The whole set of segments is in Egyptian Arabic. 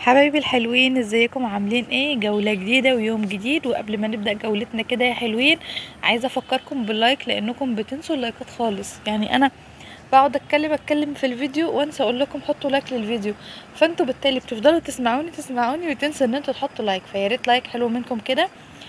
حبايبي الحلوين ازيكم عاملين ايه جولة جديدة ويوم جديد وقبل ما نبدأ جولتنا كده يا حلوين عايزة افكركم باللايك لانكم بتنسوا اللايكات خالص يعني انا بقعد اتكلم اتكلم في الفيديو وانسى اقول لكم حطوا لايك للفيديو فانتوا بالتالي بتفضلوا تسمعوني تسمعوني وتنسوا ان انتوا تحطوا لايك فيا ريت لايك حلو منكم كده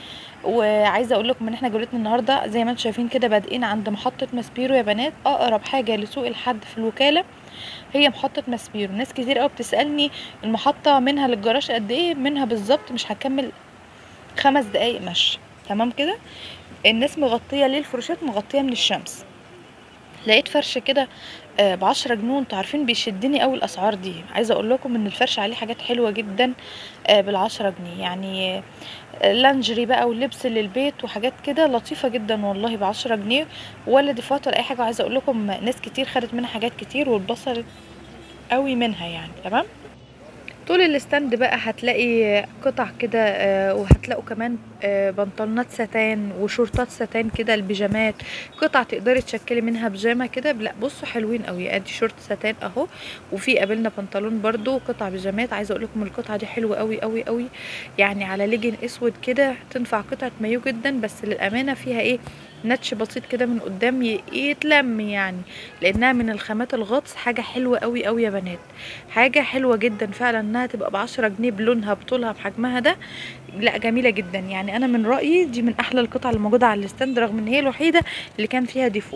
وعايزه اقول لكم ان احنا جولتنا النهارده زي ما انتم شايفين كده بادئين عند محطه ماسبيرو يا بنات اقرب حاجه لسوق الحد في الوكاله هي محطه ماسبيرو ناس كتير قوي بتسالني المحطه منها للجراج قد ايه منها بالظبط مش هكمل خمس دقايق مشي تمام كده الناس مغطيه ليه الفروشات مغطيه من الشمس لقيت فرش كده آه، بعشرة جنيه انتوا عارفين بيشدني قوي الاسعار دي عايزه اقول لكم ان الفرش عليه حاجات حلوه جدا آه، بالعشرة جنيه يعني آه، لانجري بقى ولبس للبيت وحاجات كده لطيفه جدا والله بعشرة جنيه ولا ديفات ولا اي حاجه عايزه اقول لكم ناس كتير خدت منها حاجات كتير واتبصرت قوي منها يعني تمام طول الستاند بقى هتلاقي قطع كده آه، وهتلاقوا كمان آه، بنطلونات ستان وشورتات ستان كده البيجامات قطع تقدري تشكلي منها بيجامه كده لا بصوا حلوين قوي ادي شورت ستان اهو وفي قابلنا بنطلون برضو قطع بيجامات عايزه اقول لكم القطعه دي حلوه قوي قوي قوي يعني على ليجن اسود كده تنفع قطعه مايو جدا بس للامانه فيها ايه نتش بسيط كده من قدام ي- يتلم يعني لانها من الخامات الغطس حاجه حلوه قوي قوي يا بنات حاجه حلوه جدا فعلا انها تبقى بعشرة جنيه بلونها بطولها بحجمها ده لا جميله جدا يعني انا من رايي دي من احلى القطع اللي موجوده على الستاند رغم ان هي الوحيده اللي كان فيها ديفو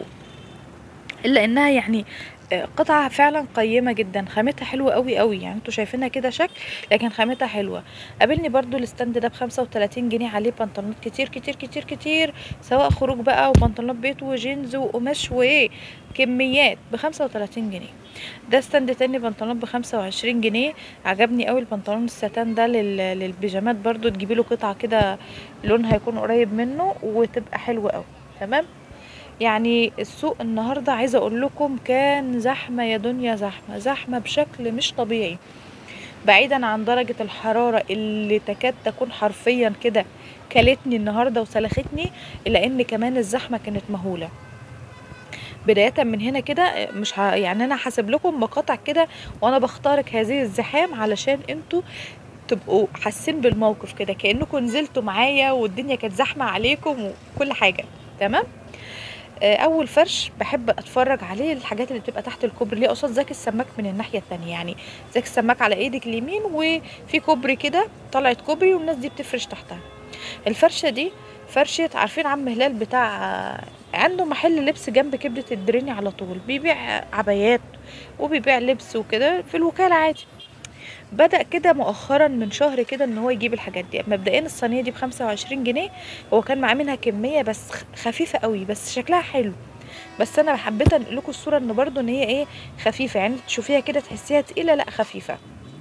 الا انها يعني آه، قطعة فعلا قيمة جدا خامتها حلوة قوي قوي يعني انتوا شايفينها كده شكل لكن خامتها حلوة قابلني برضو الستاند ده بخمسة وتلاتين جنيه عليه بنطلونات كتير كتير كتير كتير سواء خروج بقى وبنطلونات بيت وجينز وقماش وايه كميات بخمسة وتلاتين جنيه ده ستاند تاني بنطلون بخمسة وعشرين جنيه عجبني قوي البنطلون الستان ده لل... للبيجامات برضو تجيبي له قطعة كده لونها يكون قريب منه وتبقى حلوة قوي تمام يعني السوق النهارده عايزه اقول لكم كان زحمه يا دنيا زحمه زحمه بشكل مش طبيعي بعيدا عن درجه الحراره اللي تكاد تكون حرفيا كده كلتني النهارده وسلختني الا ان كمان الزحمه كانت مهوله بداية من هنا كده مش ه... يعني انا حاسب لكم مقاطع كده وانا بختارك هذه الزحام علشان انتوا تبقوا حاسين بالموقف كده كانكم نزلتوا معايا والدنيا كانت زحمه عليكم وكل حاجه تمام آه، اول فرش بحب اتفرج عليه الحاجات اللي بتبقى تحت الكوبري اللي هي قصاد زاك السماك من الناحيه التانية يعني زاك السماك على ايدك اليمين وفي كوبري كده طلعت كوبري والناس دي بتفرش تحتها الفرشه دي فرشه عارفين عم هلال بتاع آه، عنده محل لبس جنب كبده الدريني على طول بيبيع عبايات وبيبيع لبس وكده في الوكاله عادي بدأ كده مؤخرا من شهر كده ان هو يجيب الحاجات دي مبدئيا الصينيه دي بخمسة وعشرين جنيه هو كان معاه منها كميه بس خ- خفيفه قوي بس شكلها حلو بس انا حبيت انقل لكم الصوره ان برضو ان هي ايه خفيفه يعني تشوفيها كده تحسيها تقيله لا خفيفه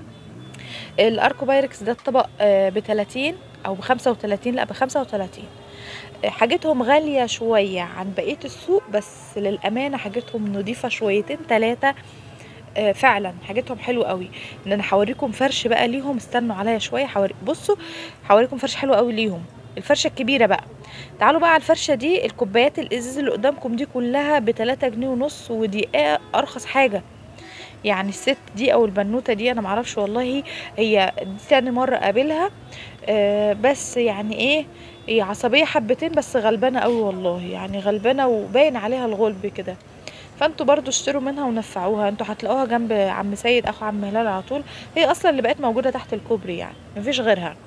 الاركو بايركس ده الطبق ب 30 او ب 35 لا ب 35 آه، حاجتهم غاليه شويه عن بقيه السوق بس للامانه حاجتهم نضيفه شويتين ثلاثه آه، فعلا حاجتهم حلوه قوي ان انا هوريكم فرش بقى ليهم استنوا عليا شويه حوري بصوا هوريكم فرش حلو قوي ليهم الفرشه الكبيره بقى تعالوا بقى على الفرشه دي الكوبايات الازاز اللي قدامكم دي كلها ب 3 جنيه ونص ودي آه ارخص حاجه يعني الست دي او البنوته دي انا معرفش والله هي دي تاني مره اقابلها آه بس يعني ايه هي عصبيه حبتين بس غلبانه قوي والله يعني غلبانه وباين عليها الغلب كده فانتوا برضو اشتروا منها ونفعوها انتوا هتلاقوها جنب عم سيد اخو عم هلال على طول هي اصلا اللي بقت موجوده تحت الكوبري يعني مفيش غيرها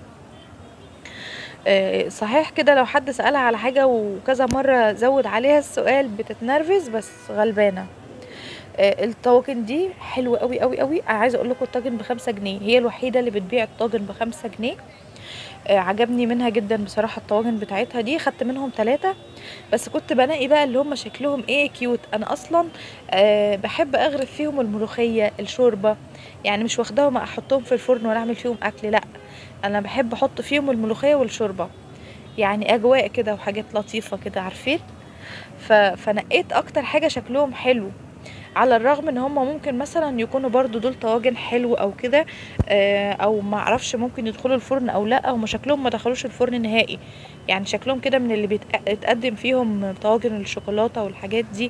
آه، صحيح كده لو حد سألها على حاجة وكذا مرة زود عليها السؤال بتتنرفز بس غلبانة آه، الطواجن دي حلوة قوي قوي قوي انا عايزة اقول لكم الطاجن بخمسة جنيه هي الوحيدة اللي بتبيع الطاجن بخمسة جنيه آه، عجبني منها جدا بصراحة الطواجن بتاعتها دي خدت منهم ثلاثة بس كنت بنقي بقى اللي هم شكلهم ايه كيوت انا اصلا أه بحب اغرف فيهم الملوخية الشوربة يعني مش واخداهم احطهم في الفرن ولا اعمل فيهم اكل لا انا بحب احط فيهم الملوخية والشوربة يعني اجواء كده وحاجات لطيفة كده عارفين ف... فنقيت اكتر حاجة شكلهم حلو على الرغم ان هم ممكن مثلا يكونوا برضو دول طواجن حلو او كده آه، او ما اعرفش ممكن يدخلوا الفرن او لا هم شكلهم ما دخلوش الفرن نهائي يعني شكلهم كده من اللي بيتقدم فيهم طواجن الشوكولاته والحاجات دي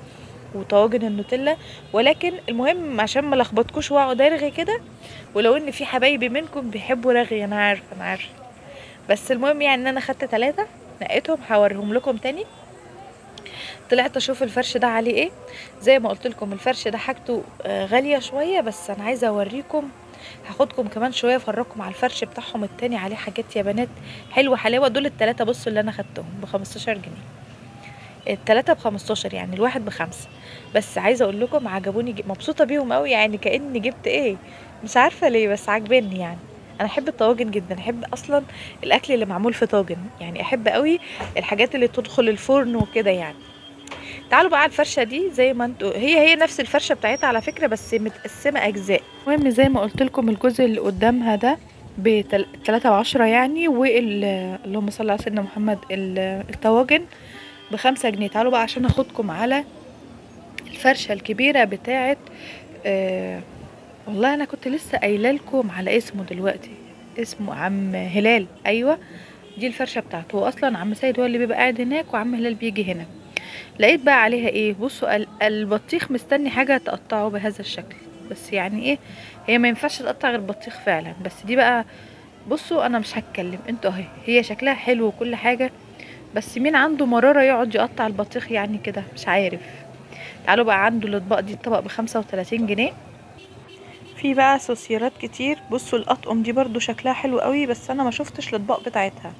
وطواجن النوتيلا ولكن المهم عشان ما لخبطكوش واقعد ارغي كده ولو ان في حبايبي منكم بيحبوا رغي انا عارفه انا عارفه بس المهم يعني ان انا خدت ثلاثة نقيتهم هوريهم لكم تاني طلعت اشوف الفرش ده عليه ايه زي ما قلت لكم الفرش ده حاجته آه، غاليه شويه بس انا عايزه اوريكم هاخدكم كمان شويه افرجكم على الفرش بتاعهم التاني عليه حاجات يا بنات حلوه حلاوه دول التلاتة بصوا اللي انا خدتهم ب 15 جنيه التلاتة ب 15 يعني الواحد بخمسة بس عايزه اقول لكم عجبوني ج- مبسوطه بيهم قوي يعني كاني جبت ايه مش عارفه ليه بس عاجبني يعني انا احب الطواجن جدا احب اصلا الاكل اللي معمول في طاجن يعني احب قوي الحاجات اللي تدخل الفرن وكده يعني تعالوا بقى على الفرشه دي زي ما انتوا هي هي نفس الفرشه بتاعتها على فكره بس متقسمه اجزاء المهم زي ما قلت لكم الجزء اللي قدامها ده ب 3 وعشرة يعني وال اللهم صل على سيدنا محمد ال- الطواجن بخمسة جنيه تعالوا بقى عشان اخدكم على الفرشه الكبيره بتاعه آه والله انا كنت لسه قايله لكم على اسمه دلوقتي اسمه عم هلال ايوه دي الفرشه بتاعته هو اصلا عم سيد هو اللي بيبقى قاعد هناك وعم هلال بيجي هنا لقيت بقى عليها ايه بصوا ال- البطيخ مستني حاجه تقطعه بهذا الشكل بس يعني ايه هي ما ينفعش تقطع غير البطيخ فعلا بس دي بقى بصوا انا مش هتكلم انتوا اهي هي شكلها حلو وكل حاجه بس مين عنده مراره يقعد يقطع البطيخ يعني كده مش عارف تعالوا بقى عنده الاطباق دي الطبق بخمسة وتلاتين جنيه في بقى سوسيرات كتير بصوا الاطقم دي برضو شكلها حلو قوي بس انا ما شفتش الاطباق بتاعتها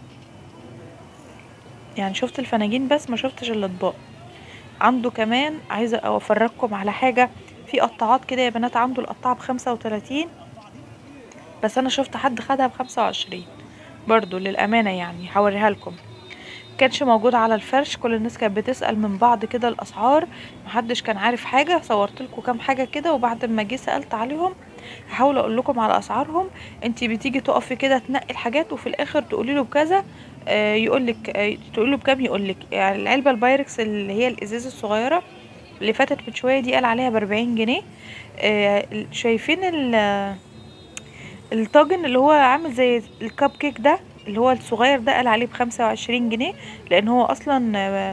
يعني شفت الفناجين بس ما شفتش الاطباق عنده كمان عايزه افرجكم على حاجه في قطاعات كده يا بنات عنده القطاعه بخمسة وتلاتين بس انا شفت حد خدها بخمسة وعشرين برضو للامانه يعني هوريها لكم كانش موجود على الفرش كل الناس كانت بتسأل من بعض كده الأسعار محدش كان عارف حاجة صورت لكم كام حاجة كده وبعد ما جه سألت عليهم هحاول اقول لكم على اسعارهم انتي بتيجي تقفي كده تنقي الحاجات وفي الاخر تقولي له بكذا آه يقول لك آه تقولي له بكام يقول لك يعني العلبه البايركس اللي هي الازاز الصغيره اللي فاتت من شويه دي قال عليها ب 40 جنيه آه شايفين ال- الطاجن اللي هو عامل زي الكب كيك ده اللي هو الصغير ده قال عليه بخمسة وعشرين جنيه لان هو اصلا آه،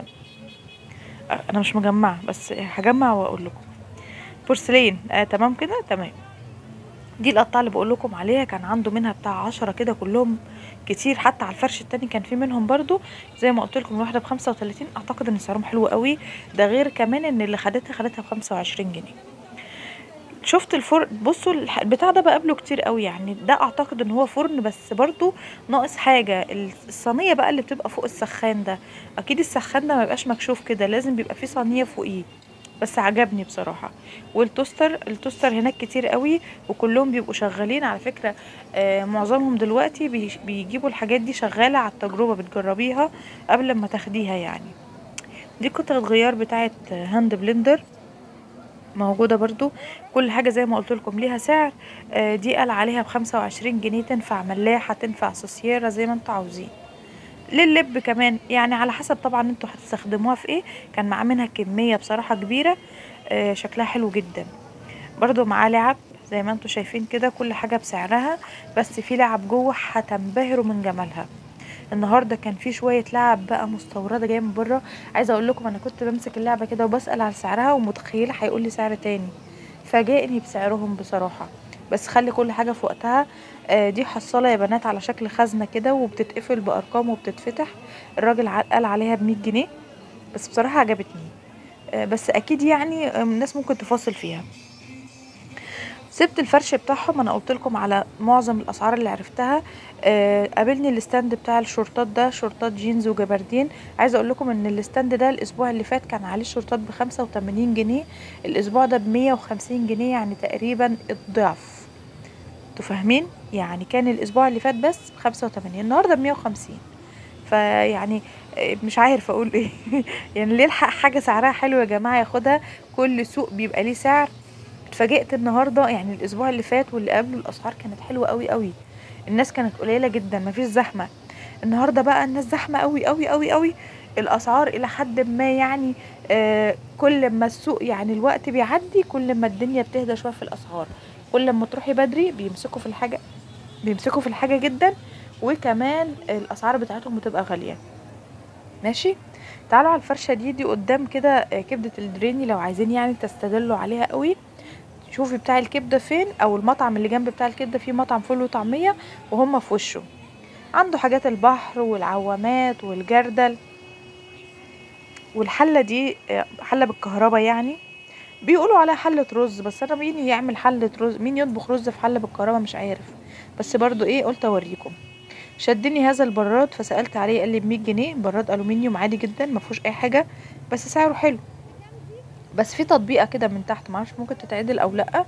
انا مش مجمعه بس هجمع واقول لكم بورسلين آه تمام كده تمام دي القطعه اللي بقول لكم عليها كان عنده منها بتاع عشرة كده كلهم كتير حتى على الفرش التاني كان في منهم برضو زي ما قلت لكم الواحده بخمسة وتلاتين اعتقد ان سعرهم حلو قوي ده غير كمان ان اللي خدتها خدتها بخمسة وعشرين جنيه شفت الفرن بصوا الح- البتاع ده بقابله كتير قوي يعني ده اعتقد ان هو فرن بس برضو ناقص حاجه الصينيه بقى اللي بتبقى فوق السخان ده اكيد السخان ده ما يبقاش مكشوف كده لازم بيبقى فيه صينيه فوقيه بس عجبني بصراحه والتوستر التوستر هناك كتير قوي وكلهم بيبقوا شغالين على فكره آه معظمهم دلوقتي بي- بيجيبوا الحاجات دي شغاله على التجربه بتجربيها قبل ما تاخديها يعني دي قطعه غيار بتاعه هاند بلندر موجودة برضو كل حاجة زي ما قلت لكم ليها سعر آه، دي قال عليها بخمسة وعشرين جنيه تنفع ملاحة تنفع سوسيرة زي ما انتوا عاوزين لللب كمان يعني على حسب طبعا انتوا هتستخدموها في ايه كان معاه منها كمية بصراحة كبيرة آه، شكلها حلو جدا برضو معاه لعب زي ما انتوا شايفين كده كل حاجة بسعرها بس في لعب جوه هتنبهروا من جمالها النهارده كان في شويه لعب بقى مستورده جايه من بره عايزه اقول لكم انا كنت بمسك اللعبه كده وبسال على سعرها ومتخيله هيقول لي سعر تاني فاجئني بسعرهم بصراحه بس خلي كل حاجه في وقتها آه دي حصاله يا بنات على شكل خزنه كده وبتتقفل بارقام وبتتفتح الراجل ع- قال عليها ب جنيه بس بصراحه عجبتني آه بس اكيد يعني آه، الناس ممكن تفاصل فيها سبت الفرش بتاعهم انا قلت لكم على معظم الاسعار اللي عرفتها آه، قابلني الستاند بتاع الشورتات ده شورتات جينز وجبردين عايزه اقول لكم ان الستاند ده الاسبوع اللي فات كان عليه شورتات ب 85 جنيه الاسبوع ده ب 150 جنيه يعني تقريبا الضعف انتوا فاهمين يعني كان الاسبوع اللي فات بس ب 85 النهارده ب 150 فيعني آه، مش عارفه اقول ايه يعني ليه الحق حاجه سعرها حلو يا جماعه ياخدها كل سوق بيبقى ليه سعر اتفاجئت النهارده يعني الاسبوع اللي فات واللي قبله الاسعار كانت حلوه قوي قوي الناس كانت قليله جدا مفيش زحمه النهارده بقى الناس زحمه قوي قوي قوي قوي الاسعار الى حد ما يعني آه كل ما السوق يعني الوقت بيعدي كل ما الدنيا بتهدى شويه في الاسعار كل ما تروحي بدري بيمسكوا في الحاجه بيمسكوا في الحاجه جدا وكمان الاسعار بتاعتهم بتبقى غاليه ماشي تعالوا على الفرشه دي دي قدام كده آه، كبده الدريني لو عايزين يعني تستدلوا عليها قوي شوفي بتاع الكبده فين او المطعم اللي جنب بتاع الكبده فيه مطعم فول وطعميه وهم في وشه عنده حاجات البحر والعوامات والجردل والحله دي آه، حله بالكهرباء يعني بيقولوا عليها حله رز بس انا مين يعمل حله رز مين يطبخ رز في حله بالكهرباء مش عارف بس برضو ايه قلت اوريكم شدني هذا البراد فسالت عليه قال لي ب 100 جنيه براد الومنيوم عادي جدا ما فيهوش اي حاجه بس سعره حلو بس في تطبيقه كده من تحت معرفش ممكن تتعدل او لا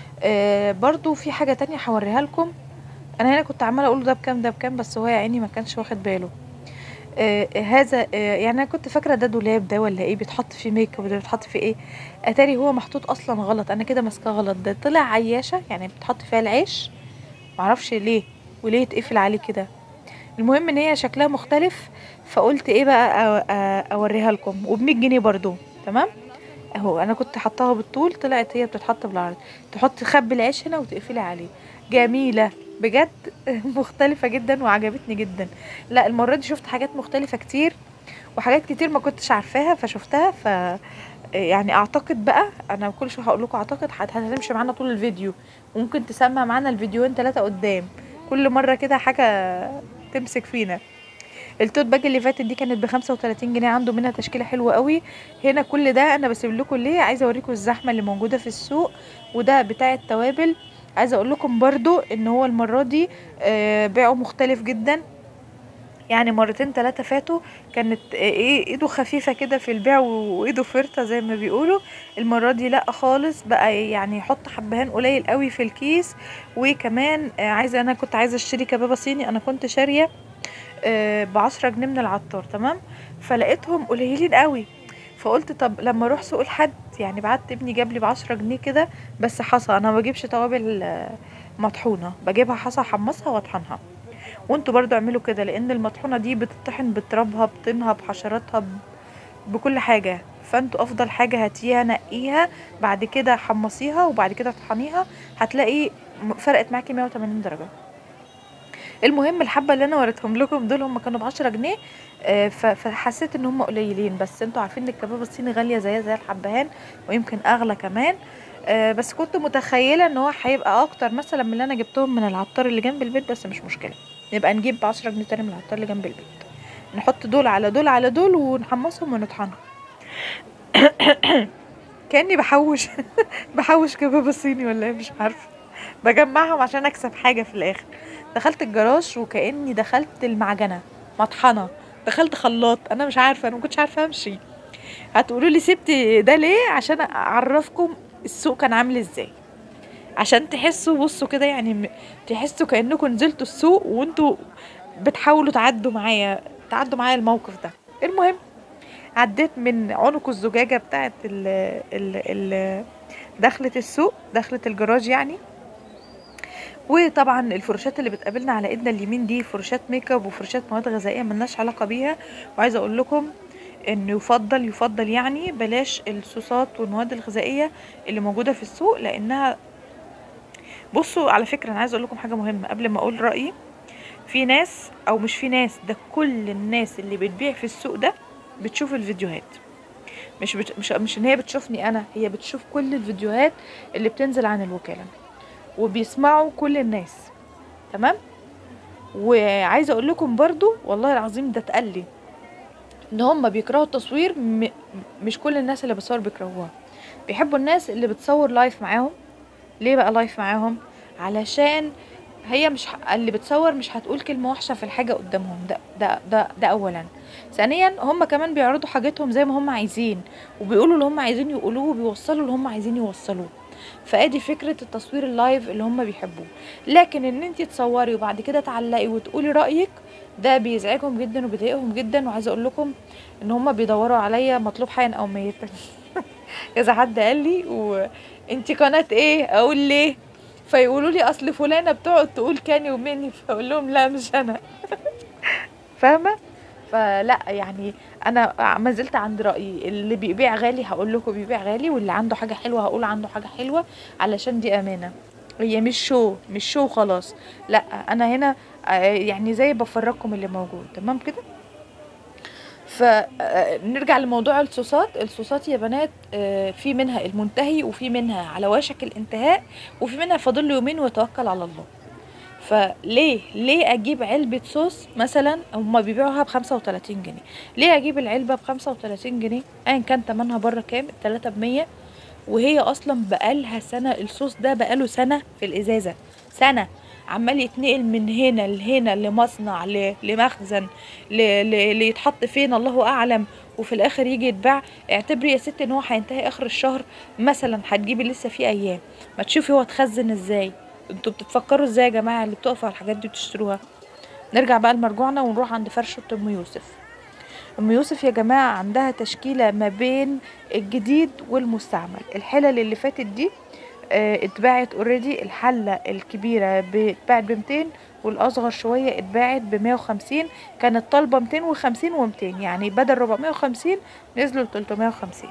آه برضو في حاجه تانية هوريها لكم انا هنا كنت عماله اقول ده بكام ده بكام بس هو يا عيني ما كانش واخد باله آه هذا آه يعني انا كنت فاكره ده دولاب ده ولا ايه بيتحط فيه ميك اب ده بيتحط فيه ايه اتاري هو محطوط اصلا غلط انا كده ماسكاه غلط ده طلع عياشه يعني بتحط فيها العيش معرفش ليه وليه يتقفل عليه كده المهم ان هي شكلها مختلف فقلت ايه بقى أ- أ- اوريها لكم وب 100 جنيه برضو تمام اهو انا كنت حطاها بالطول طلعت هي بتتحط بالعرض تحط خب العيش هنا وتقفلي عليه جميله بجد مختلفه جدا وعجبتني جدا لا المره دي شفت حاجات مختلفه كتير وحاجات كتير ما كنتش عارفاها فشفتها ف يعني اعتقد بقى انا كل شويه هقول لكم اعتقد هت- هتمشي معانا طول الفيديو وممكن تسمع معانا الفيديوهين ثلاثه قدام كل مره كده حاجه تمسك فينا التوت باج اللي فاتت دي كانت ب 35 جنيه عنده منها تشكيله حلوه قوي هنا كل ده انا بسيب لكم ليه عايزه اوريكم الزحمه اللي موجوده في السوق وده بتاع التوابل عايزه اقول لكم برضو ان هو المره دي آه، بيعه مختلف جدا يعني مرتين ثلاثة فاتوا كانت آه، ايه ايده خفيفة كده في البيع و- وايده فرطة زي ما بيقولوا المرة دي لا خالص بقى يعني يحط حبهان قليل قوي في الكيس وكمان آه، عايزة انا كنت عايزة اشتري كبابة صيني انا كنت شارية ب 10 جنيه من العطار تمام فلقيتهم قليلين قوي فقلت طب لما اروح سوق الحد يعني بعت ابني جاب لي ب 10 جنيه كده بس حصى انا ما بجيبش توابل آه، مطحونه بجيبها حصى احمصها واطحنها وانتوا برضو اعملوا كده لان المطحونه دي بتطحن بترابها بطينها بحشراتها ب- بكل حاجه فانتوا افضل حاجه هاتيها نقيها بعد كده حمصيها وبعد كده طحنيها هتلاقي م- فرقت معاكي 180 درجه المهم الحبه اللي انا وريتهم لكم دول هم كانوا ب 10 جنيه آه، ف- فحسيت ان هم قليلين بس انتوا عارفين ان الكباب الصيني غاليه زيها زي الحبهان ويمكن اغلى كمان آه، بس كنت متخيله ان هو هيبقى اكتر مثلا من اللي انا جبتهم من العطار اللي جنب البيت بس مش مشكله نبقى نجيب ب 10 جنيه تاني من العطار اللي جنب البيت نحط دول على دول على دول ونحمصهم ونطحنهم كاني بحوش بحوش كباب الصيني ولا ايه مش عارفه بجمعهم عشان اكسب حاجه في الاخر دخلت الجراج وكاني دخلت المعجنه مطحنه دخلت خلاط انا مش عارفه انا ما كنتش عارفه امشي هتقولوا لي سبت ده ليه عشان اعرفكم السوق كان عامل ازاي عشان تحسوا بصوا كده يعني م- تحسوا كانكم نزلتوا السوق وانتوا بتحاولوا تعدوا معايا تعدوا معايا الموقف ده المهم عديت من عنق الزجاجه بتاعت ال ال ال دخلة السوق دخلة الجراج يعني وطبعا الفروشات اللي بتقابلنا على ايدنا اليمين دي فرشات ميك اب وفرشات مواد غذائيه ملناش علاقه بيها وعايزه اقول لكم ان يفضل يفضل يعني بلاش الصوصات والمواد الغذائيه اللي موجوده في السوق لانها بصوا على فكره انا عايزه اقول لكم حاجه مهمه قبل ما اقول رايي في ناس او مش في ناس ده كل الناس اللي بتبيع في السوق ده بتشوف الفيديوهات مش بت... مش مش ان هي بتشوفني انا هي بتشوف كل الفيديوهات اللي بتنزل عن الوكاله وبيسمعوا كل الناس تمام وعايزه اقول لكم برضو والله العظيم ده اتقال لي ان هم بيكرهوا التصوير م... مش كل الناس اللي بتصور بيكرهوها بيحبوا الناس اللي بتصور لايف معاهم ليه بقى لايف معاهم علشان هي مش ح... اللي بتصور مش هتقول كلمه وحشه في الحاجه قدامهم ده ده ده, ده اولا ثانيا هم كمان بيعرضوا حاجتهم زي ما هم عايزين وبيقولوا اللي هم عايزين يقولوه وبيوصلوا اللي هم عايزين يوصلوه فادي فكره التصوير اللايف اللي هم بيحبوه لكن ان انت تصوري وبعد كده تعلقي وتقولي رايك ده بيزعجهم جدا وبيضايقهم جدا وعايزه اقول لكم ان هم بيدوروا عليا مطلوب حيا او ميتا اذا حد قال لي وانت قناه ايه اقول ليه فيقولوا لي اصل فلانه بتقعد تقول كاني ومني فاقول لهم لا مش انا فاهمه فلا يعني انا ما زلت عند رايي اللي بيبيع غالي هقول لكم بيبيع غالي واللي عنده حاجه حلوه هقول عنده حاجه حلوه علشان دي امانه هي مش شو مش شو خلاص لا انا هنا آه، يعني زي بفرجكم اللي موجود تمام كده فنرجع لموضوع الصوصات الصوصات يا بنات آه، في منها المنتهي وفي منها على وشك الانتهاء وفي منها فاضل له يومين ويتوكل على الله فليه ليه اجيب علبة صوص مثلا هما بيبيعوها بخمسة وتلاتين جنيه ليه اجيب العلبة بخمسة وتلاتين جنيه ايا كان تمنها بره كام التلاتة بمية وهي اصلا بقالها سنة الصوص ده بقاله سنة في الازازة سنة عمال يتنقل من هنا لهنا لمصنع ل- لمخزن ل- ل- ليتحط فين الله اعلم وفي الاخر يجي يتباع اعتبري يا ستي ان هو هينتهي اخر الشهر مثلا هتجيبي لسه فيه ايام ما تشوفي هو اتخزن ازاي انتوا بتتفكروا ازاي يا جماعه اللي بتقفوا على الحاجات دي بتشتروها نرجع بقى لمرجوعنا ونروح عند فرشة ام يوسف ام يوسف يا جماعه عندها تشكيله ما بين الجديد والمستعمل الحلل اللي فاتت دي آه، اتباعت اوريدي الحله الكبيره ب- اتباعت ب 200 والاصغر شويه اتباعت ب 150 كانت طالبه 250 و200 يعني بدل 450 نزلوا ل 350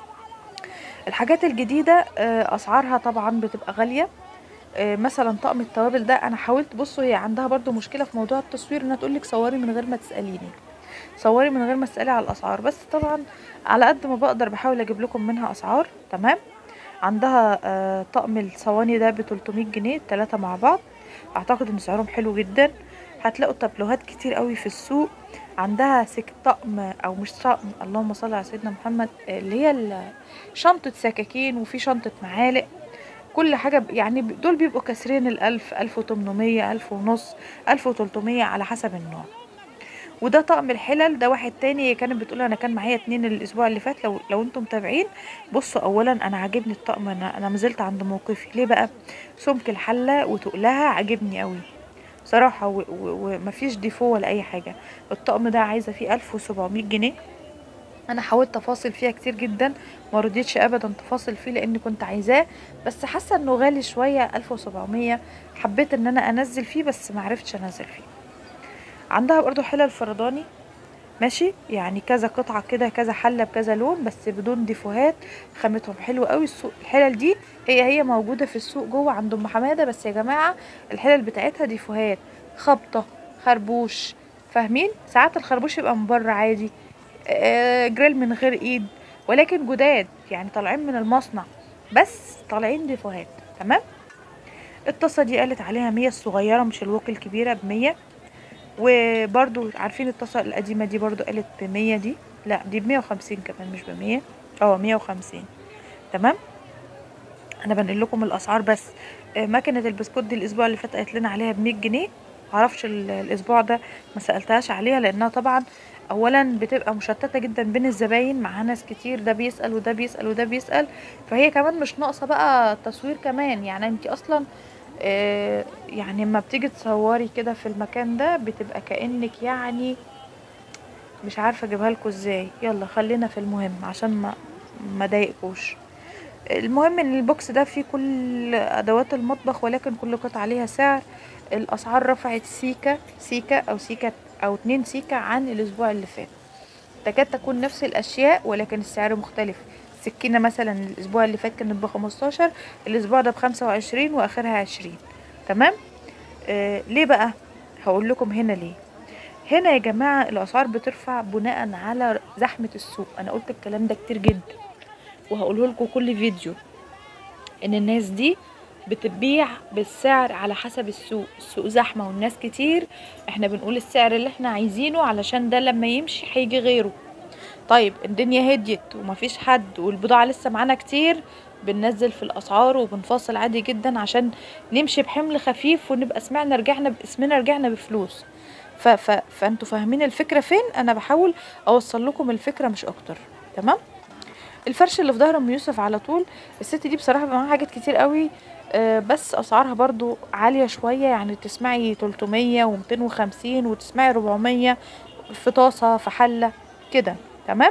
الحاجات الجديده آه، اسعارها طبعا بتبقى غاليه آه، مثلا طقم التوابل ده انا حاولت بصوا هي عندها برضو مشكله في موضوع التصوير انها تقول لك صوري من غير ما تساليني صوري من غير ما تسالي على الاسعار بس طبعا على قد ما بقدر بحاول اجيب لكم منها اسعار تمام عندها آه، طقم الصواني ده ب 300 جنيه التلاتة مع بعض اعتقد ان سعرهم حلو جدا هتلاقوا تابلوهات كتير قوي في السوق عندها سك طقم او مش طقم اللهم صل على سيدنا محمد آه، اللي هي ال- شنطة سكاكين وفي شنطة معالق كل حاجة ب- يعني ب- دول بيبقوا كاسرين الألف ألف وتمنمية ألف ونص ألف وتلتمية على حسب النوع وده طقم الحلل ده واحد تاني كانت بتقول انا كان معايا اتنين الاسبوع اللي فات لو لو انتم متابعين بصوا اولا انا عاجبني الطقم انا انا مازلت عند موقفي ليه بقى سمك الحله وتقلها عاجبني قوي بصراحه و- و- ومفيش ديفو ولا اي حاجه الطقم ده عايزه فيه 1700 جنيه انا حاولت افاصل فيها كتير جدا ما رضيتش ابدا تفاصل فيه لان كنت عايزاه بس حاسه انه غالي شويه 1700 حبيت ان انا انزل فيه بس ما عرفتش انزل فيه عندها برضو حلل فرداني ماشي يعني كذا قطعة كده كذا حلة بكذا لون بس بدون ديفوهات خامتهم حلوة قوي السوق الحلل دي هي هي موجودة في السوق جوه عند ام حمادة بس يا جماعة الحلل بتاعتها ديفوهات خبطة خربوش فاهمين ساعات الخربوش يبقى من بره عادي آه، جريل من غير ايد ولكن جداد يعني طالعين من المصنع بس طالعين ديفوهات تمام الطاسة دي قالت عليها مية الصغيرة مش الوك الكبيرة بمية وبرضو عارفين الطاسة القديمة دي برضو قالت بمية دي لا دي بمية وخمسين كمان مش بمية اه مية وخمسين تمام انا بنقل لكم الاسعار بس آه، مكنة البسكوت دي الاسبوع اللي فات قالت لنا عليها بمية جنيه معرفش ال- الاسبوع ده ما سألتهاش عليها لانها طبعا اولا بتبقى مشتتة جدا بين الزباين معاها ناس كتير ده بيسأل وده بيسأل وده بيسأل فهي كمان مش ناقصة بقى تصوير كمان يعني انت اصلا آه، يعني لما بتيجي تصوري كده في المكان ده بتبقى كأنك يعني مش عارفة اجيبها لكم ازاي يلا خلينا في المهم عشان ما ما ضايقكوش المهم ان البوكس ده فيه كل ادوات المطبخ ولكن كل قطعة عليها سعر الاسعار رفعت سيكة سيكة او سيكة او اتنين سيكة عن الاسبوع اللي فات تكاد تكون نفس الاشياء ولكن السعر مختلف السكينة مثلا الاسبوع اللي فات كانت بخمستاشر الاسبوع ده بخمسة وعشرين واخرها عشرين تمام آه ليه بقى هقول لكم هنا ليه هنا يا جماعة الاسعار بترفع بناء على زحمة السوق انا قلت الكلام ده كتير جدا وهقوله لكم كل فيديو ان الناس دي بتبيع بالسعر على حسب السوق السوق زحمة والناس كتير احنا بنقول السعر اللي احنا عايزينه علشان ده لما يمشي هيجي غيره طيب الدنيا هديت ومفيش حد والبضاعة لسه معانا كتير بننزل في الاسعار وبنفاصل عادي جدا عشان نمشي بحمل خفيف ونبقى سمعنا رجعنا باسمنا رجعنا بفلوس ف ف فانتوا فاهمين الفكرة فين انا بحاول اوصل لكم الفكرة مش اكتر تمام الفرش اللي في ظهر ام يوسف على طول الست دي بصراحه بيبقى معاها حاجات كتير قوي آه، بس اسعارها برضو عاليه شويه يعني تسمعي 300 و250 وتسمعي 400 في طاسه في حله كده تمام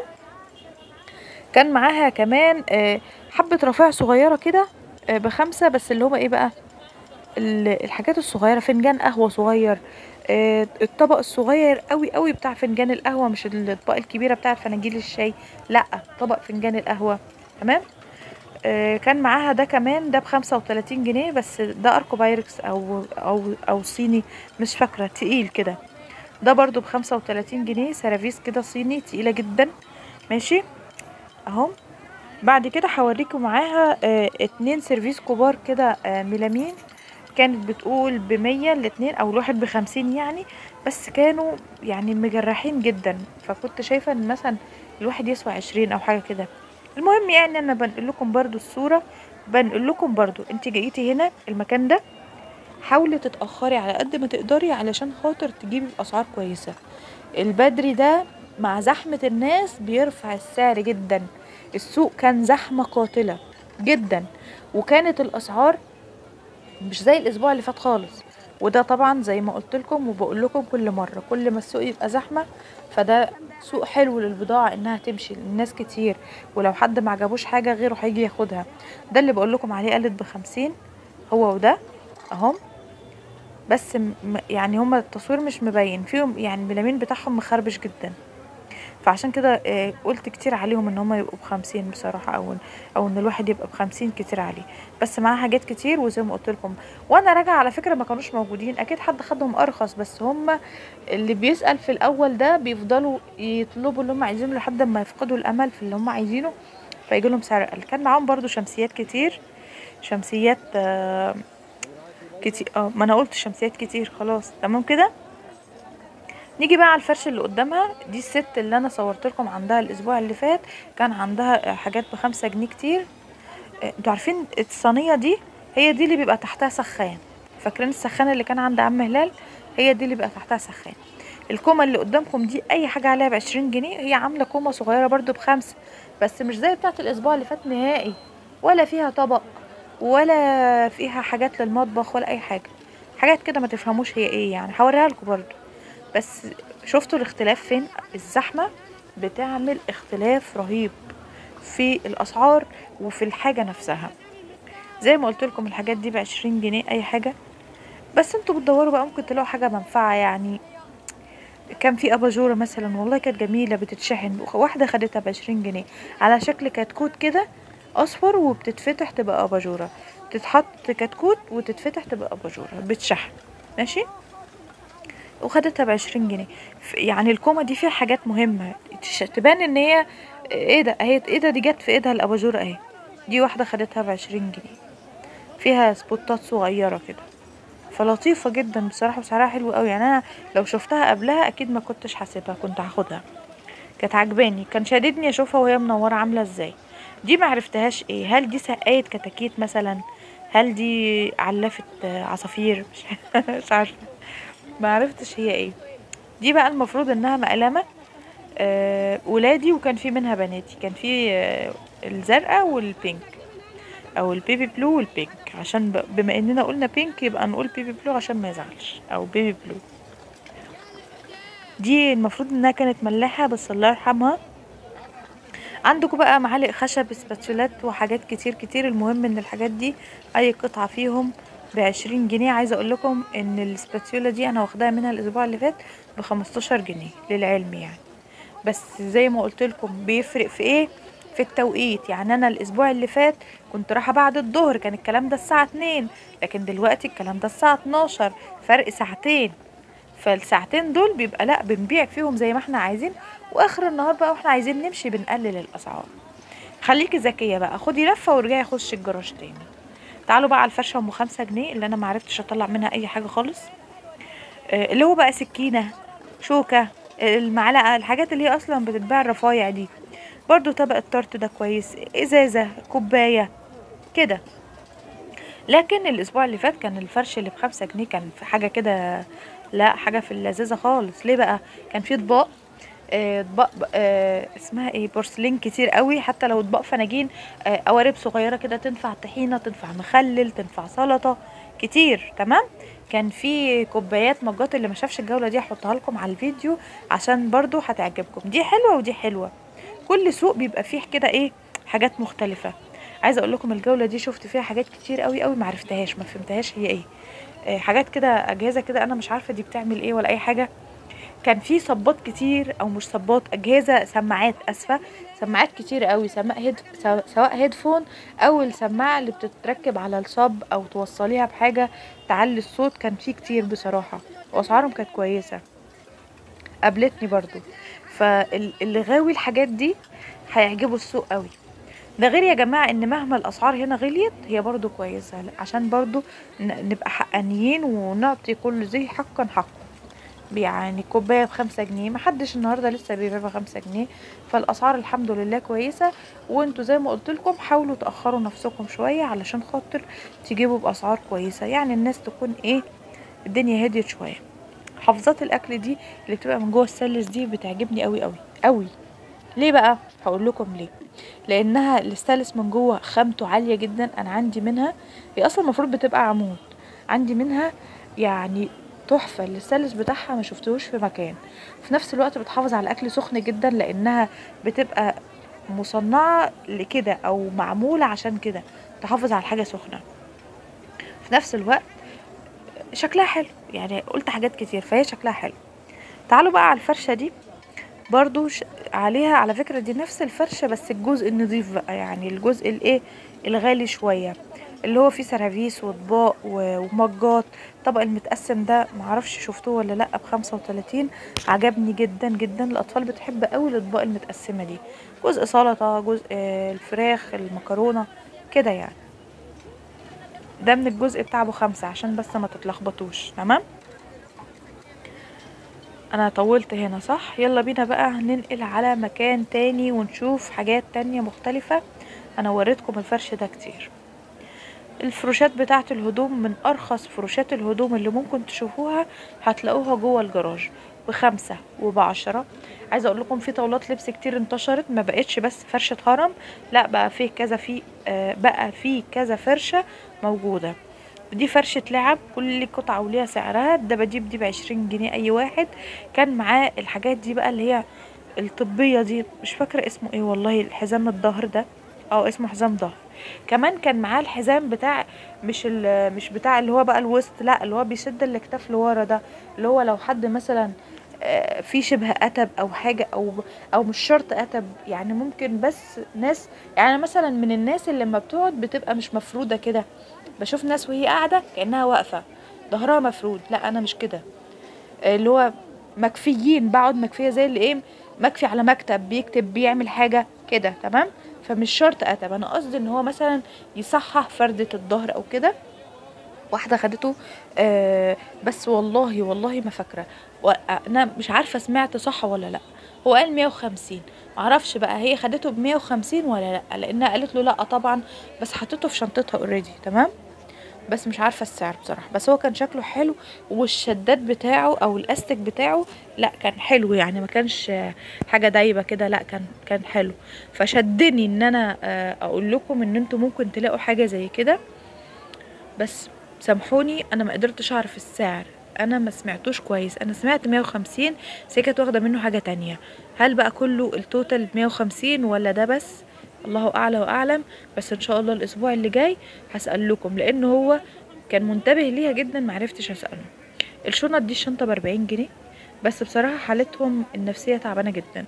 كان معاها كمان آه، حبه رفاع صغيره كده آه، بخمسه بس اللي هو ايه بقى ال- الحاجات الصغيره فنجان قهوه صغير آه، الطبق الصغير قوي قوي بتاع فنجان القهوه مش الاطباق الكبيره بتاعه فناجيل الشاي لا طبق فنجان القهوه تمام آه، كان معاها ده كمان ده بخمسة وتلاتين جنيه بس ده اركو بايركس او او او صيني مش فاكره تقيل كده ده برضو بخمسة وتلاتين جنيه سيرافيس كده صيني تقيلة جدا ماشي اهو بعد كده هوريكم معاها آه اتنين سيرفيس كبار كده آه ميلامين كانت بتقول بمية الاتنين او الواحد بخمسين يعني بس كانوا يعني مجرحين جدا فكنت شايفة ان مثلا الواحد يسوى عشرين او حاجة كده المهم يعني انا بنقل لكم برضو الصورة بنقل لكم برضو انت جيتي هنا المكان ده حاولي تتأخري على قد ما تقدري علشان خاطر تجيبي بأسعار كويسة البدري ده مع زحمة الناس بيرفع السعر جدا السوق كان زحمة قاتلة جدا وكانت الأسعار مش زي الأسبوع اللي فات خالص وده طبعا زي ما قلت لكم وبقول لكم كل مرة كل ما السوق يبقى زحمة فده سوق حلو للبضاعة انها تمشي الناس كتير ولو حد ما عجبوش حاجة غيره هيجي ياخدها ده اللي بقول لكم عليه قلت بخمسين هو وده اهم بس م- يعني هما التصوير مش مبين فيهم يعني الميلامين بتاعهم مخربش جدا فعشان كده آه، قلت كتير عليهم ان هما يبقوا بخمسين بصراحة او او ان الواحد يبقى بخمسين كتير عليه بس معاه حاجات كتير وزي ما قلت لكم وانا راجعة على فكرة ما كانوش موجودين اكيد حد خدهم ارخص بس هما اللي بيسأل في الاول ده بيفضلوا يطلبوا اللي هم عايزينه لحد ما يفقدوا الامل في اللي هم عايزينه فيجي لهم سعر اقل كان معاهم برضو شمسيات كتير شمسيات آه كتير اه ما انا قلت شمسيات كتير خلاص تمام كده نيجي بقى على الفرش اللي قدامها دي الست اللي انا صورت لكم عندها الاسبوع اللي فات كان عندها آه، حاجات بخمسة جنيه كتير آه، انتوا عارفين الصينيه دي هي دي اللي بيبقى تحتها سخان فاكرين السخان اللي كان عند عم هلال هي دي اللي بيبقى تحتها سخان الكومه اللي قدامكم دي اي حاجه عليها بعشرين جنيه هي عامله كومه صغيره برضو بخمسة بس مش زي بتاعه الاسبوع اللي فات نهائي ولا فيها طبق ولا فيها حاجات للمطبخ ولا اي حاجه حاجات كده ما تفهموش هي ايه يعني هوريها لكم برضو بس شفتوا الاختلاف فين الزحمه بتعمل اختلاف رهيب في الاسعار وفي الحاجه نفسها زي ما قلت لكم الحاجات دي بعشرين جنيه اي حاجه بس انتوا بتدوروا بقى ممكن تلاقوا حاجه منفعه يعني كان في اباجوره مثلا والله كانت جميله بتتشحن واحده خدتها بعشرين جنيه على شكل كتكوت كده اصفر وبتتفتح تبقى اباجوره تتحط كتكوت وتتفتح تبقى اباجوره بتشحن ماشي وخدتها بعشرين جنيه ف- يعني الكومة دي فيها حاجات مهمة تش- تبان ان هي ايه ده اهي ايه ده دي جت في ايدها الاباجورة اهي دي واحدة خدتها بعشرين جنيه فيها سبوتات صغيرة كده فلطيفة جدا بصراحة وسعرها حلو قوي يعني انا لو شفتها قبلها اكيد ما كنتش حاسبها كنت هاخدها كانت عجباني كان شاددني اشوفها وهي منورة عاملة ازاي دي معرفتهاش ايه هل دي سقاية كتاكيت مثلا هل دي علافة آه، عصافير مش مش عارفة ما عرفتش هي ايه دي بقى المفروض انها مقلمة آه ولادي وكان في منها بناتي كان في آه الزرقاء والبينك او البيبي بلو والبينك عشان ب... بما اننا قلنا بينك يبقى نقول بيبي بلو عشان ما يزعلش او بيبي بلو دي المفروض انها كانت ملاحة بس الله يرحمها عندكم بقى معالق خشب سباتشولات وحاجات كتير كتير المهم ان الحاجات دي اي قطعة فيهم بعشرين جنيه عايزة اقول لكم ان السباتشولا دي انا واخداها منها الاسبوع اللي فات بخمستاشر جنيه للعلم يعني بس زي ما قلت لكم بيفرق في ايه في التوقيت يعني انا الاسبوع اللي فات كنت رايحه بعد الظهر كان الكلام ده الساعه 2 لكن دلوقتي الكلام ده الساعه 12 فرق ساعتين فالساعتين دول بيبقى لا بنبيع فيهم زي ما احنا عايزين واخر النهار بقى واحنا عايزين نمشي بنقلل الاسعار خليكي ذكيه بقى خدي لفه وارجعي خشي الجراج تاني تعالوا بقى على الفرشه ام 5 جنيه اللي انا معرفتش اطلع منها اي حاجه خالص آه، اللي هو بقى سكينه شوكه المعلقه الحاجات اللي هي اصلا بتتباع الرفايع دي برضو طبق التورت ده كويس ازازه كوبايه كده لكن الاسبوع اللي فات كان الفرش اللي بخمسة جنيه كان في حاجه كده لا حاجه في اللذيذه خالص ليه بقى كان في اطباق آه، اطباق آه، اسمها ايه بورسلين كتير قوي حتى لو اطباق فناجين آه، قوارب صغيره كده تنفع طحينه تنفع مخلل تنفع سلطه كتير تمام كان في كوبايات مجات اللي ما شافش الجوله دي هحطها لكم على الفيديو عشان برضو هتعجبكم دي حلوه ودي حلوه كل سوق بيبقى فيه كده ايه حاجات مختلفه عايزه اقول لكم الجوله دي شفت فيها حاجات كتير قوي قوي معرفتهاش ما فهمتهاش هي ايه آه، حاجات كده اجهزه كده انا مش عارفه دي بتعمل ايه ولا اي حاجه كان في صبات كتير او مش صبات اجهزه سماعات اسفه سماعات كتير قوي سماعه هيد سواء- سواء هيدفون او السماعه اللي بتتركب على الصب او توصليها بحاجه تعلي الصوت كان في كتير بصراحه واسعارهم كانت كويسه قابلتني برضو فاللي غاوي الحاجات دي هيعجبه السوق قوي ده غير يا جماعة ان مهما الاسعار هنا غليت هي برضو كويسة عشان برضو ن- نبقى حقانيين ونعطي كل ذي حقا حقه يعني كوباية بخمسة جنيه محدش النهاردة لسه بيبيع بخمسة جنيه فالأسعار الحمد لله كويسة وانتوا زي ما قلت لكم حاولوا تأخروا نفسكم شوية علشان خاطر تجيبوا بأسعار كويسة يعني الناس تكون ايه الدنيا هديت شوية حافظات الأكل دي اللي بتبقى من جوه السلس دي بتعجبني قوي قوي قوي ليه بقى هقول لكم ليه لانها الستانلس من جوه خامته عاليه جدا انا عندي منها هي اصلا المفروض بتبقى عمود عندي منها يعني تحفه الستانلس بتاعها ما شفتهوش في مكان في نفس الوقت بتحافظ على الاكل سخن جدا لانها بتبقى مصنعه لكده او معموله عشان كده تحافظ على الحاجه سخنه في نفس الوقت شكلها حلو يعني قلت حاجات كتير فهي شكلها حلو تعالوا بقى على الفرشه دي برضو ش... عليها على فكرة دي نفس الفرشة بس الجزء النظيف بقى يعني الجزء الايه الغالي شوية اللي هو فيه سرافيس واطباق و- ومجات الطبق المتقسم ده معرفش شفتوه ولا لا بخمسة وتلاتين عجبني جدا جدا الاطفال بتحب قوي الاطباق المتقسمة دي جزء سلطة جزء آه، الفراخ المكرونة كده يعني ده من الجزء بتاع ابو خمسة عشان بس ما تتلخبطوش تمام انا طولت هنا صح يلا بينا بقى ننقل على مكان تاني ونشوف حاجات تانية مختلفة انا وريتكم الفرش ده كتير الفروشات بتاعة الهدوم من ارخص فروشات الهدوم اللي ممكن تشوفوها هتلاقوها جوه الجراج بخمسة وبعشرة عايزة اقول لكم في طاولات لبس كتير انتشرت ما بقتش بس فرشة هرم لا بقى فيه كذا في آه بقى فيه كذا فرشة موجودة دي فرشة لعب كل قطعة وليها سعرها الدباديب دي بعشرين جنيه أي واحد كان معاه الحاجات دي بقى اللي هي الطبية دي مش فاكرة اسمه ايه والله الحزام الظهر ده اه اسمه حزام ظهر كمان كان معاه الحزام بتاع مش ال- مش بتاع اللي هو بقى الوسط لا اللي هو بيشد الاكتاف لورا ده اللي هو لو حد مثلا آه، في شبه اتب او حاجه او او مش شرط اتب يعني ممكن بس ناس يعني أنا مثلا من الناس اللي لما بتقعد بتبقى مش مفروده كده بشوف ناس وهي قاعده كانها واقفه ظهرها مفرود لا انا مش كده اللي هو مكفيين بقعد مكفيه زي اللي ايه مكفي على مكتب بيكتب بيعمل حاجه كده تمام فمش شرط اتب انا قصدي ان هو مثلا يصحح فردة الظهر او كده واحدة خدته آه بس والله والله ما فاكرة و- انا مش عارفة سمعت صح ولا لا هو قال 150 معرفش بقى هي خدته ب 150 ولا لا لانها قالت له لا طبعا بس حطيته في شنطتها اوريدي تمام بس مش عارفه السعر بصراحه بس هو كان شكله حلو والشداد بتاعه او الاستك بتاعه لا كان حلو يعني ما كانش آه، حاجه دايبه كده لا كان كان حلو فشدني ان انا آه، اقول لكم ان انتوا ممكن تلاقوا حاجه زي كده بس سامحوني انا ما قدرتش اعرف السعر انا ما سمعتوش كويس انا سمعت 150 بس هي كانت واخده منه حاجه تانية هل بقى كله التوتال 150 ولا ده بس الله اعلى واعلم بس ان شاء الله الاسبوع اللي جاي هسال لكم لان هو كان منتبه ليها جدا معرفتش اساله الشنط دي الشنطه ب 40 جنيه بس بصراحه حالتهم النفسيه تعبانه جدا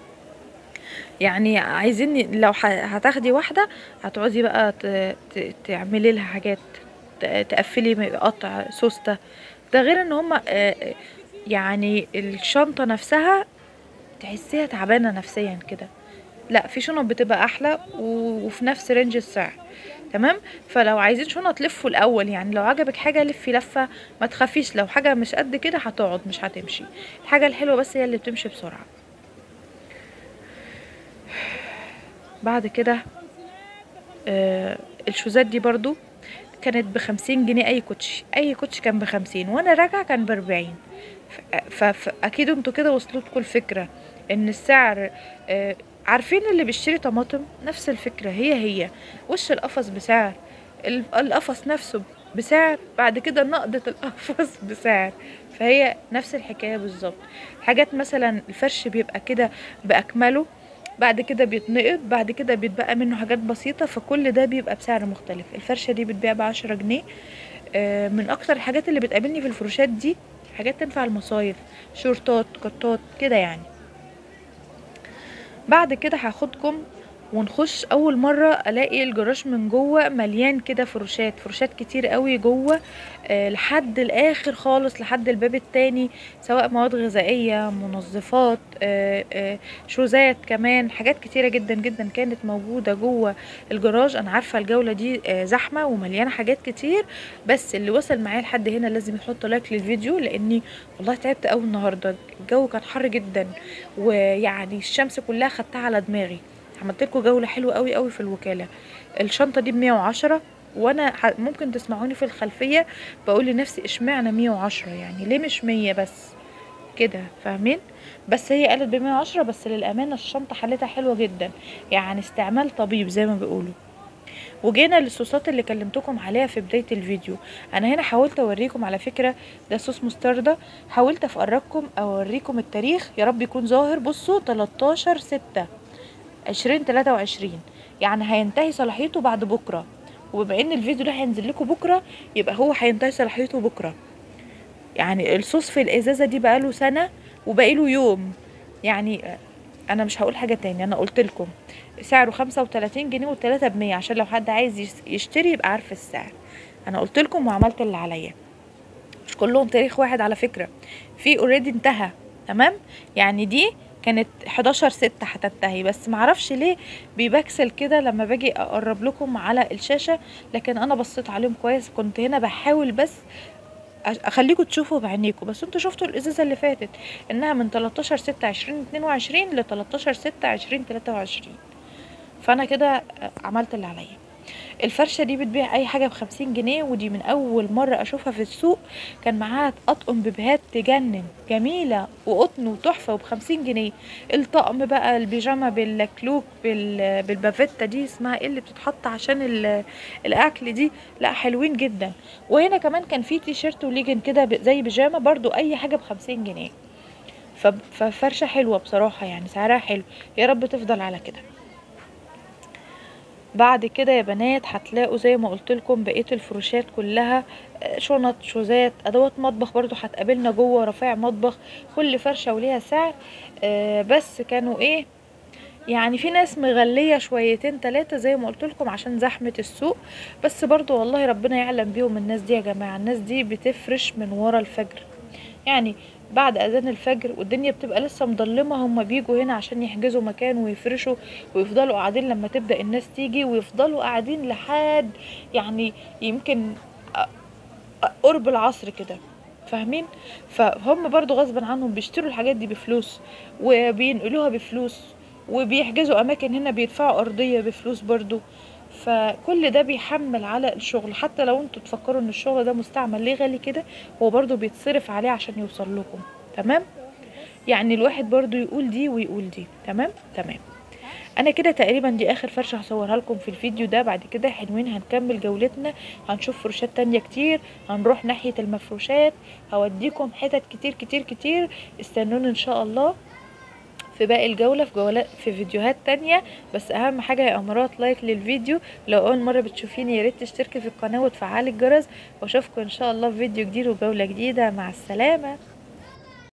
يعني عايزين لو ح- هتاخدي واحده هتقعدي بقى ت- ت- تعملي لها حاجات ت- تقفلي م- قطع سوسته ده غير ان هما آه، آه، يعني الشنطه نفسها تحسيها تعبانه نفسيا كده لا في شنط بتبقى احلى و- وفي نفس رينج السعر تمام فلو عايزين شنط لفوا الاول يعني لو عجبك حاجه لفي لفه ما تخافيش لو حاجه مش قد كده هتقعد مش هتمشي الحاجه الحلوه بس هي اللي بتمشي بسرعه بعد كده آه الشوزات دي برضو كانت بخمسين جنيه اي كوتشي اي كوتشي كان بخمسين وانا راجعه كان باربعين ف- فاكيد انتوا كده وصلتكم الفكره ان السعر آه، عارفين اللي بيشتري طماطم نفس الفكره هي هي وش القفص بسعر ال- القفص نفسه بسعر بعد كده نقدة القفص بسعر فهي نفس الحكاية بالظبط حاجات مثلا الفرش بيبقى كده بأكمله بعد كده بيتنقض بعد كده بيتبقى منه حاجات بسيطة فكل ده بيبقى بسعر مختلف الفرشة دي بتبيع بعشرة جنيه آه، من أكتر الحاجات اللي بتقابلني في الفروشات دي حاجات تنفع المصايف شورتات قطات كده يعني بعد كده هاخدكم ونخش اول مره الاقي الجراج من جوه مليان كده فروشات فروشات كتير قوي جوه آه لحد الاخر خالص لحد الباب التاني سواء مواد غذائيه منظفات آه آه شوزات كمان حاجات كتيره جدا جدا كانت موجوده جوه الجراج انا عارفه الجوله دي آه زحمه ومليانه حاجات كتير بس اللي وصل معايا لحد هنا لازم يحط لايك للفيديو لاني والله تعبت قوي النهارده الجو كان حر جدا ويعني الشمس كلها خدتها على دماغي عملت لكم جوله حلوه قوي قوي في الوكاله الشنطه دي ب 110 وانا ح- ممكن تسمعوني في الخلفيه بقول لنفسي اشمعنى 110 يعني ليه مش 100 بس كده فاهمين بس هي قالت ب 110 بس للامانه الشنطه حالتها حلوه جدا يعني استعمال طبيب زي ما بيقولوا وجينا للصوصات اللي كلمتكم عليها في بداية الفيديو انا هنا حاولت اوريكم على فكرة ده صوص مستردة حاولت افرجكم اوريكم التاريخ يا رب يكون ظاهر بصوا 13 6 عشرين تلاتة وعشرين يعني هينتهي صلاحيته بعد بكرة وبما ان الفيديو ده هينزل لكم بكرة يبقى هو هينتهي صلاحيته بكرة يعني الصوص في الازازة دي بقاله سنة وبقاله يوم يعني انا مش هقول حاجة تاني انا قلت لكم سعره خمسة وتلاتين جنيه والتلاتة بمية عشان لو حد عايز يس- يشتري يبقى عارف السعر انا قلت لكم وعملت اللي عليا مش كلهم تاريخ واحد على فكرة في اوريدي انتهى تمام يعني دي كانت 11 ستة هتنتهي بس معرفش ليه بيبكسل كده لما باجي اقرب لكم على الشاشة لكن انا بصيت عليهم كويس كنت هنا بحاول بس أش- اخليكم تشوفوا بعينيكم بس انتوا شفتوا الازازة اللي فاتت انها من 13 6 20 22 ل 13 6 20 23 فانا كده عملت اللي عليا الفرشه دي بتبيع اي حاجه بخمسين جنيه ودي من اول مره اشوفها في السوق كان معاها اطقم بيبيهات تجنن جميله وقطن وتحفه وبخمسين جنيه الطقم بقى البيجامه بالكلوك بال... بالبافيتا دي اسمها ايه اللي بتتحط عشان ال... الاكل دي لا حلوين جدا وهنا كمان كان في تي شيرت وليجن كده ب- زي بيجامه برضو اي حاجه بخمسين جنيه ف... ففرشه حلوه بصراحه يعني سعرها حلو يا رب تفضل على كده بعد كده يا بنات هتلاقوا زي ما قلت لكم بقيه الفروشات كلها آه، شنط شوزات ادوات مطبخ برضو هتقابلنا جوه رفاع مطبخ كل فرشه وليها سعر آه، بس كانوا ايه يعني في ناس مغليه شويتين تلاتة زي ما قلت لكم عشان زحمه السوق بس برضو والله ربنا يعلم بيهم الناس دي يا جماعه الناس دي بتفرش من ورا الفجر يعني بعد اذان الفجر والدنيا بتبقى لسه مضلمه هم بيجوا هنا عشان يحجزوا مكان ويفرشوا ويفضلوا قاعدين لما تبدا الناس تيجي ويفضلوا قاعدين لحد يعني يمكن أ- أ- قرب العصر كده فاهمين فهم برضو غصبا عنهم بيشتروا الحاجات دي بفلوس وبينقلوها بفلوس وبيحجزوا اماكن هنا بيدفعوا ارضيه بفلوس برضو فكل ده بيحمل على الشغل حتى لو انتوا تفكروا ان الشغل ده مستعمل ليه غالي كده هو برضو بيتصرف عليه عشان يوصل لكم تمام يعني الواحد برضو يقول دي ويقول دي تمام تمام انا كده تقريبا دي اخر فرشه هصورها لكم في الفيديو ده بعد كده حلوين هنكمل جولتنا هنشوف فروشات تانية كتير هنروح ناحيه المفروشات هوديكم حتت كتير كتير كتير استنوني ان شاء الله في باقي الجولة في جولات في فيديوهات تانية بس أهم حاجة يا أمارات لايك للفيديو لو أول مرة بتشوفيني ياريت تشتركي في القناة وتفعلي الجرس وأشوفكم إن شاء الله في فيديو جديد وجولة جديدة مع السلامة